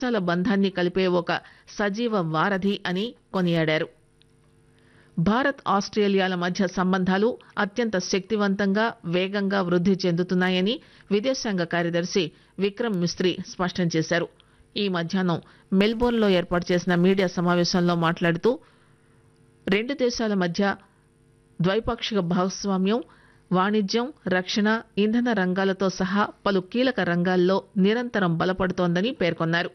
రాష్ట్రాల బంధాన్ని కలిపే ఒక సజీవ వారధి అని కొనియాడారు భారత్ ఆస్ట్రేలియాల మధ్య సంబంధాలు అత్యంత శక్తివంతంగా వేగంగా వృద్ది చెందుతున్నాయని విదేశాంగ కార్యదర్శి విక్రమ్ మిస్త్రీ స్పష్టం చేశారు ఈ మధ్యాహ్నం మెల్బోర్న్లో ఏర్పాటు చేసిన మీడియా సమావేశంలో మాట్లాడుతూ రెండు దేశాల మధ్య ద్వైపాక్షిక భాగస్వామ్యం వాణిజ్యం రక్షణ ఇంధన రంగాలతో సహా పలు కీలక రంగాల్లో నిరంతరం బలపడుతోందని పేర్కొన్నారు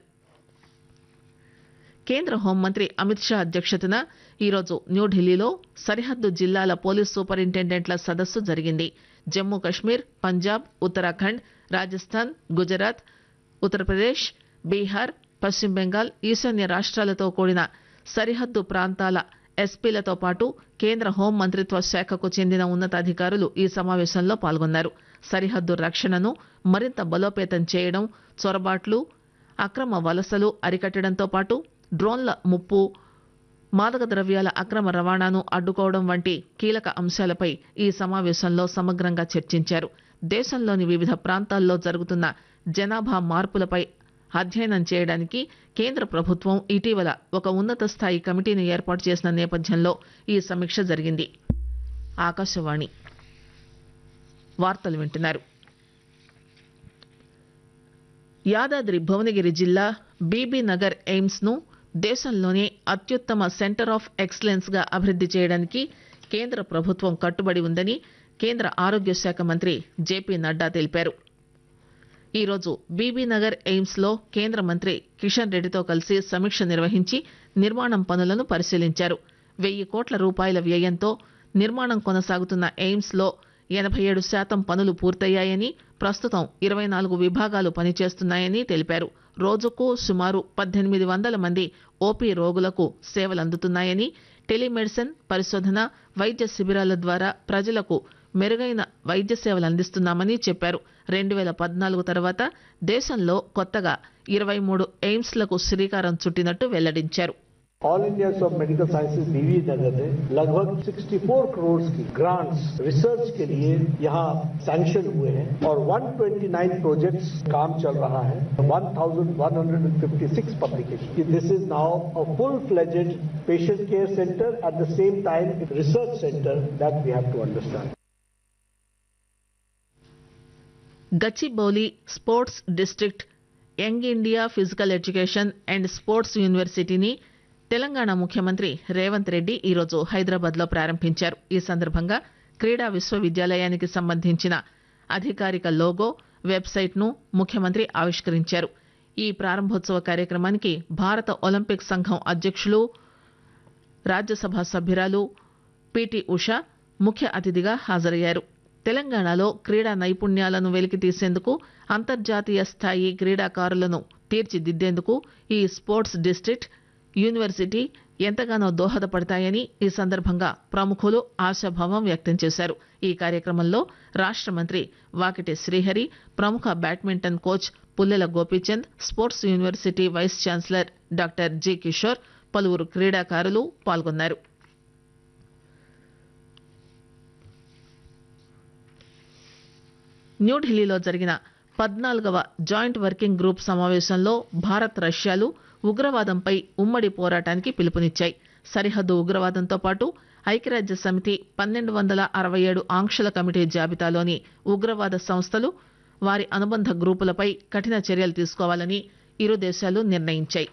కేంద్ర హోంమంత్రి అమిత్ షా అధ్యక్షతన ఈరోజు న్యూఢిల్లీలో సరిహద్దు జిల్లాల పోలీస్ సూపరింటెండెంట్ల సదస్సు జరిగింది జమ్మూ కశ్మీర్ పంజాబ్ ఉత్తరాఖండ్ రాజస్థాన్ గుజరాత్ ఉత్తరప్రదేశ్ బీహార్ పశ్చిమ బెంగాల్ ఈశాన్య రాష్ట్రాలతో కూడిన సరిహద్దు ప్రాంతాల ఎస్పీలతో పాటు కేంద్ర హోం మంత్రిత్వ శాఖకు చెందిన ఉన్నతాధికారులు ఈ సమావేశంలో పాల్గొన్నారు సరిహద్దు రక్షణను మరింత బలోపేతం చేయడం చొరబాట్లు అక్రమ వలసలు అరికట్టడంతో పాటు డ్రోన్ల ముప్పు మాదక ద్రవ్యాల అక్రమ రవాణాను అడ్డుకోవడం వంటి కీలక అంశాలపై ఈ సమావేశంలో సమగ్రంగా చర్చించారు దేశంలోని వివిధ ప్రాంతాల్లో జరుగుతున్న జనాభా మార్పులపై అధ్యయనం చేయడానికి కేంద్ర ప్రభుత్వం ఇటీవల ఒక ఉన్నత స్థాయి కమిటీని ఏర్పాటు చేసిన నేపథ్యంలో ఈ సమీక్ష జరిగింది ఆకాశవాణి వార్తలు వింటున్నారు యాదాద్రి భువనగిరి జిల్లా బీబీ నగర్ ఎయిమ్స్ ను దేశంలోనే అత్యుత్తమ సెంటర్ ఆఫ్ ఎక్సలెన్స్ గా అభివృద్ది చేయడానికి కేంద్ర ప్రభుత్వం కట్టుబడి ఉందని కేంద్ర ఆరోగ్య శాఖ మంత్రి జేపీ నడ్డా తెలిపారు ఈరోజు బీబీనగర్ ఎయిమ్స్ లో కేంద్ర మంత్రి కిషన్ రెడ్డితో కలిసి సమీక్ష నిర్వహించి నిర్మాణం పనులను పరిశీలించారు వెయ్యి కోట్ల రూపాయల వ్యయంతో నిర్మాణం కొనసాగుతున్న ఎయిమ్స్ లో ఎనభై ఏడు శాతం పనులు పూర్తయ్యాయని ప్రస్తుతం ఇరవై నాలుగు విభాగాలు పనిచేస్తున్నాయని తెలిపారు రోజుకు సుమారు పద్దెనిమిది వందల మంది ఓపీ రోగులకు సేవలందుతున్నాయని టెలిమెడిసిన్ పరిశోధన వైద్య శిబిరాల ద్వారా ప్రజలకు మెరుగైన వైద్య సేవలు అందిస్తున్నామని చెప్పారు రెండు వేల పద్నాలుగు తర్వాత దేశంలో కొత్తగా ఇరవై మూడు ఎయిమ్స్లకు శ్రీకారం చుట్టినట్టు వెల్లడించారు All India of Medical Sciences Bibinagar ने लगभग 64 करोड़ की ग्रांट्स रिसर्च के लिए यहाँ सैंक्शन हुए हैं और 129 प्रोजेक्ट्स काम चल रहा है 1156 publication this is now a full fledged patient care centre at the same time research centre that we have to understand Gachibowli sports district young India physical education and sports యూనివర్సిటీని తెలంగాణ ముఖ్యమంత్రి రేవంత్ రెడ్డి ఈరోజు హైదరాబాద్ లో ప్రారంభించారు ఈ సందర్భంగా క్రీడా విశ్వవిద్యాలయానికి సంబంధించిన అధికారిక లోగో వెబ్సైట్ ను ముఖ్యమంత్రి ఆవిష్కరించారు ఈ ప్రారంభోత్సవ కార్యక్రమానికి భారత ఒలింపిక్ సంఘం అధ్యక్షులు రాజ్యసభ సభ్యురాలు పిటి ఉష ముఖ్య అతిథిగా హాజరయ్యారు తెలంగాణలో క్రీడా నైపుణ్యాలను వెలికి తీసేందుకు అంతర్జాతీయ స్థాయి క్రీడాకారులను తీర్చిదిద్దేందుకు ఈ స్పోర్ట్స్ డిస్ట్రిక్ట్ యూనివర్సిటీ ఎంతగానో దోహదపడతాయని ఈ సందర్భంగా ప్రముఖులు ఆశాభావం వ్యక్తం చేశారు ఈ కార్యక్రమంలో రాష్ట మంత్రి వాకిటి శ్రీహరి ప్రముఖ badminton coach Pullela Gopichand sports university vice chancellor doctor G Kishore పలువురు క్రీడాకారులు పాల్గొన్నారు న్యూఢిల్లీలో జరిగిన పద్నాలుగవ జాయింట్ వర్కింగ్ గ్రూప్ సమావేశంలో భారత్ రష్యాలు ఉగ్రవాదంపై ఉమ్మడి పోరాటానికి పిలుపునిచ్చాయి సరిహద్దు ఉగ్రవాదంతో పాటు ఐక్యరాజ్య సమితి పన్నెండు వందల అరవై ఏడు ఆంక్షల కమిటీ జాబితాలోని ఉగ్రవాద సంస్థలు వారి అనుబంధ గ్రూపులపై కఠిన చర్యలు తీసుకోవాలని ఇరు దేశాలు నిర్ణయించాయి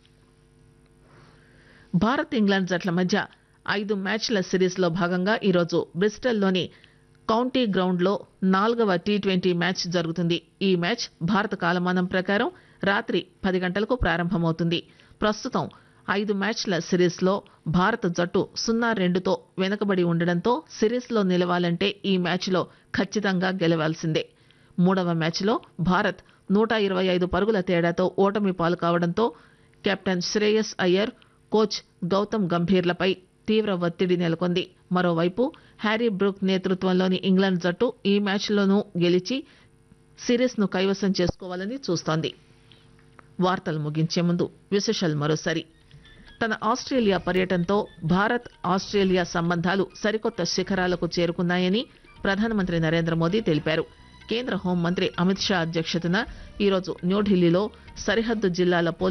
భారత్ ఇంగ్లాండ్ జట్ల మధ్య ఐదు మ్యాచ్ల సిరీస్ లో భాగంగా ఈరోజు బ్రిస్టల్లోని కౌంటీ గ్రౌండ్ లో నాలుగవ టీ ట్వంటీ మ్యాచ్ జరుగుతుంది ఈ మ్యాచ్ భారత కాలమానం ప్రకారం రాత్రి పది గంటలకు ప్రారంభమవుతుంది ప్రస్తుతం ఐదు మ్యాచ్ల సిరీస్ లో భారత జట్టు సున్నా రెండుతో వెనుకబడి ఉండడంతో సిరీస్ లో నిలవాలంటే ఈ మ్యాచ్ లో ఖచ్చితంగా గెలవాల్సిందే మూడవ మ్యాచ్ లో భారత్ నూట ఇరవై ఐదు పరుగుల తేడాతో ఓటమి పాలు కావడంతో కెప్టెన్ శ్రేయస్ అయ్యర్ కోచ్ గౌతమ్ గంభీర్లపై తీవ్ర ఒత్తిడి నెలకొంది మరోవైపు హ్యారీ బ్రూక్ నేతృత్వంలోని ఇంగ్లాండ్ జట్టు ఈ మ్యాచ్లోనూ గెలిచి సిరీస్ ను కైవసం చేసుకోవాలని చూస్తోంది వార్తలు ముగించే ముందు విశేషాలు మరోసారి తన ఆస్ట్రేలియా పర్యటనతో భారత్ ఆస్ట్రేలియా సంబంధాలు సరికొత్త శిఖరాలకు చేరుకున్నాయని ప్రధానమంత్రి నరేంద్ర మోదీ తెలిపారు కేంద్ర హోంమంత్రి అమిత్ షా అధ్యక్షతన ఈరోజు న్యూఢిల్లీలో సరిహద్దు జిల్లాల